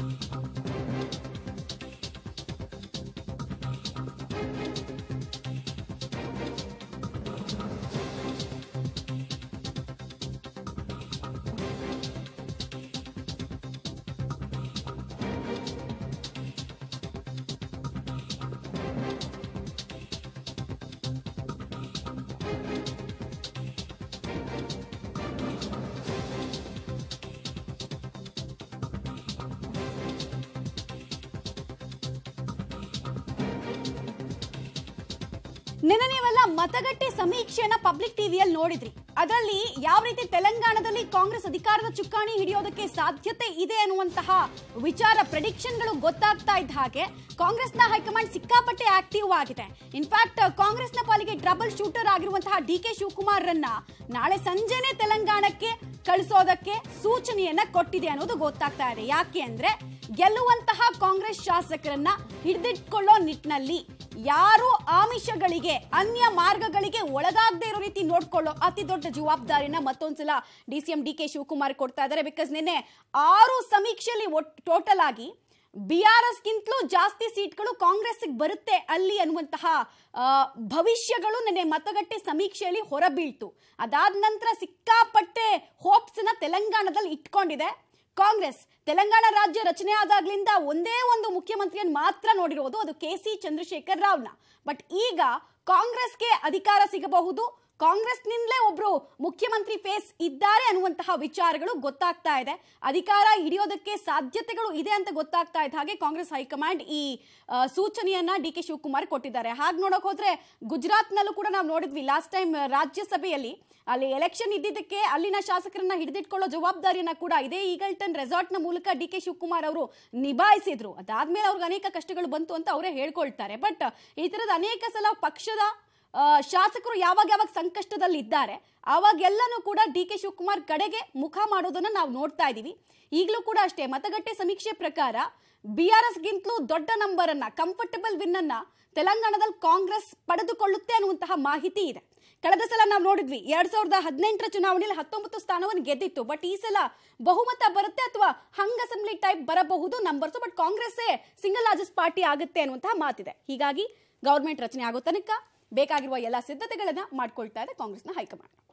ನಿನ್ನೆ ನೀವೆಲ್ಲ ಮತಗಟ್ಟೆ ಸಮೀಕ್ಷೆಯನ್ನ ಪಬ್ಲಿಕ್ ಟಿವಿಯಲ್ಲಿ ನೋಡಿದ್ರಿ ಅದರಲ್ಲಿ ಯಾವ ರೀತಿ ತೆಲಂಗಾಣದಲ್ಲಿ ಕಾಂಗ್ರೆಸ್ ಅಧಿಕಾರದ ಚುಕ್ಕಾಣಿ ಹಿಡಿಯೋದಕ್ಕೆ ಸಾಧ್ಯತೆ ಇದೆ ಅನ್ನುವಂತಹ ವಿಚಾರ ಪ್ರೆಡಿಕ್ಷನ್ಗಳು ಗೊತ್ತಾಗ್ತಾ ಇದ್ದ ಹಾಗೆ ಕಾಂಗ್ರೆಸ್ನ ಹೈಕಮಾಂಡ್ ಸಿಕ್ಕಾಪಟ್ಟೆ ಆಕ್ಟಿವ್ ಆಗಿದೆ ಇನ್ಫ್ಯಾಕ್ಟ್ ಕಾಂಗ್ರೆಸ್ನ ಪಾಲಿಗೆ ಟ್ರಬಲ್ ಶೂಟರ್ ಆಗಿರುವಂತಹ ಡಿ ಕೆ ಶಿವಕುಮಾರ್ ರನ್ನ ನಾಳೆ ಸಂಜೆನೆ ತೆಲಂಗಾಣಕ್ಕೆ ಕಳಿಸೋದಕ್ಕೆ ಸೂಚನೆಯನ್ನ ಕೊಟ್ಟಿದೆ ಅನ್ನೋದು ಗೊತ್ತಾಗ್ತಾ ಇದೆ ಯಾಕೆ ಅಂದ್ರೆ ಗೆಲ್ಲುವಂತಹ ಕಾಂಗ್ರೆಸ್ ಶಾಸಕರನ್ನ ಹಿಡಿದಿಟ್ಕೊಳ್ಳೋ ನಿಟ್ಟಿನಲ್ಲಿ ಯಾರು ಆಮಿಷಗಳಿಗೆ ಅನ್ಯ ಮಾರ್ಗಗಳಿಗೆ ಒಳಗಾಗದೇ ಇರೋ ರೀತಿ ನೋಡ್ಕೊಳ್ಳೋ ಅತಿ ದೊಡ್ಡ ಜವಾಬ್ದಾರಿನ ಮತ್ತೊಂದ್ಸಲ D C M D K Shivakumar ಕೊಡ್ತಾ ಇದ್ದಾರೆ ಬಿಕಾಸ್ ನಿನ್ನೆ ಆರು ಸಮೀಕ್ಷೆಯಲ್ಲಿ ಟೋಟಲ್ ಆಗಿ ಬಿ ಆರ್ ಎಸ್ಗಿಂತಲೂ ಜಾಸ್ತಿ ಸೀಟ್ಗಳು ಕಾಂಗ್ರೆಸ್ಗೆ ಬರುತ್ತೆ ಅಲ್ಲಿ ಅನ್ನುವಂತಹ ಆ, ಭವಿಷ್ಯಗಳು ನಿನ್ನೆ ಮತಗಟ್ಟೆ ಸಮೀಕ್ಷೆಯಲ್ಲಿ ಹೊರಬೀಳ್ತು ಅದಾದ ನಂತರ ಸಿಕ್ಕಾಪಟ್ಟೆ ಹೋಪ್ಸ್ ನ ತೆಲಂಗಾಣದಲ್ಲಿ ಇಟ್ಕೊಂಡಿದೆ ಕಾಂಗ್ರೆಸ್ ತೆಲಂಗಾಣ ರಾಜ್ಯ ರಚನೆ ಆದಾಗ್ಲಿಂದ ಒಂದೇ ಒಂದು ಮುಖ್ಯಮಂತ್ರಿಯನ್ನು ಮಾತ್ರ ನೋಡಿರೋದು ಅದು ಕೆ ಸಿ ಚಂದ್ರಶೇಖರ್ ರಾವ್ನ ಬಟ್ ಈಗ ಕಾಂಗ್ರೆಸ್ಗೆ ಅಧಿಕಾರ ಸಿಗಬಹುದು ಕಾಂಗ್ರೆಸ್ನಿಂದಲೇ ಒಬ್ರು ಮುಖ್ಯಮಂತ್ರಿ ಫೇಸ್ ಇದ್ದಾರೆ ಅನ್ನುವಂತಹ ವಿಚಾರಗಳು ಗೊತ್ತಾಗ್ತಾ ಇದೆ ಅಧಿಕಾರ ಹಿಡಿಯೋದಕ್ಕೆ ಸಾಧ್ಯತೆಗಳು ಇದೆ ಅಂತ ಗೊತ್ತಾಗ್ತಾ ಇದ್ದ ಹಾಗೆ ಕಾಂಗ್ರೆಸ್ ಹೈಕಮಾಂಡ್ ಈ ಆ, ಸೂಚನೆಯನ್ನ ಡಿ ಕೆ ಶಿವಕುಮಾರ್ ಕೊಟ್ಟಿದ್ದಾರೆ ಹಾಗೆ ನೋಡಕ್ ಹೋದ್ರೆ ಗುಜರಾತ್ನಲ್ಲೂ ಕೂಡ ನಾವು ನೋಡಿದ್ವಿ ಲಾಸ್ಟ್ ಟೈಮ್ ರಾಜ್ಯಸಭೆಯಲ್ಲಿ ಅಲ್ಲಿ ಎಲೆಕ್ಷನ್ ಇದ್ದಿದ್ದಕ್ಕೆ ಅಲ್ಲಿನ ಶಾಸಕರನ್ನ ಹಿಡಿದಿಟ್ಕೊಳ್ಳೋ ಜವಾಬ್ದಾರಿಯನ್ನ ಕೂಡ ಇದೇ ಈಗಲ್ಟನ್ ರೆಸಾರ್ಟ್ನ ಮೂಲಕ ಡಿ ಕೆ ಶಿವಕುಮಾರ್ ಅವರು ನಿಭಾಯಿಸಿದ್ರು ಅದಾದ್ಮೇಲೆ ಅವ್ರಿಗೆ ಅನೇಕ ಕಷ್ಟಗಳು ಬಂತು ಅಂತ ಅವರೇ ಹೇಳ್ಕೊಳ್ತಾರೆ ಬಟ್ ಈ ತರದ ಅನೇಕ ಸಲ ಪಕ್ಷದ ಆ, ಶಾಸಕರು ಯಾವಾಗ ಯಾವಾಗ ಸಂಕಷ್ಟದಲ್ಲಿ ಇದ್ದಾರೆ ಆವಾಗೆಲ್ಲನೂ ಕೂಡ ಡಿ ಕೆ ಶಿವಕುಮಾರ್ ಕಡೆಗೆ ಮುಖ ಮಾಡೋದನ್ನ ನಾವು ನೋಡ್ತಾ ಇದ್ದೀವಿ ಈಗಲೂ ಕೂಡ ಅಷ್ಟೇ ಮತಗಟ್ಟೆ ಸಮೀಕ್ಷೆ ಪ್ರಕಾರ ಬಿ ಆರ್ ಎಸ್ಗಿಂತಲೂ ದೊಡ್ಡ ನಂಬರ್ ಅನ್ನ ಕಂಫರ್ಟಬಲ್ ವಿನ್ ಅನ್ನ ತೆಲಂಗಾಣದಲ್ಲಿ ಕಾಂಗ್ರೆಸ್ ಪಡೆದುಕೊಳ್ಳುತ್ತೆ ಅನ್ನುವಂತಹ ಮಾಹಿತಿ ಇದೆ ಕಳೆದ ಸಲ ನಾವು ನೋಡಿದ್ವಿ ಎರಡ್ ಸಾವಿರದ ಹದಿನೆಂಟರ ಚುನಾವಣೆಯಲ್ಲಿ ಹತ್ತೊಂಬತ್ತು ಸ್ಥಾನವನ್ನು ಗೆದ್ದಿತ್ತು ಬಟ್ ಈ ಸಲ ಬಹುಮತ ಬರುತ್ತೆ ಅಥವಾ ಹಂಗ್ ಅಸೆಂಬ್ಲಿ ಟೈಪ್ ಬರಬಹುದು ನಂಬರ್ಸ್ ಬಟ್ ಕಾಂಗ್ರೆಸ್ಸೇ ಸಿಂಗಲ್ ಲಾರ್ಜೆಸ್ಟ್ ಪಾರ್ಟಿ ಆಗುತ್ತೆ ಅನ್ನುವಂತಹ ಮಾತಿದೆ ಹೀಗಾಗಿ ಗವರ್ಮೆಂಟ್ ರಚನೆ ಆಗೋ ತನಕ ಬೇಕಾಗಿರುವ ಎಲ್ಲ ಸಿದ್ಧತೆಗಳನ್ನ ಮಾಡ್ಕೊಳ್ತಾ ಇದೆ ಕಾಂಗ್ರೆಸ್ನ ಹೈಕಮಾಂಡ್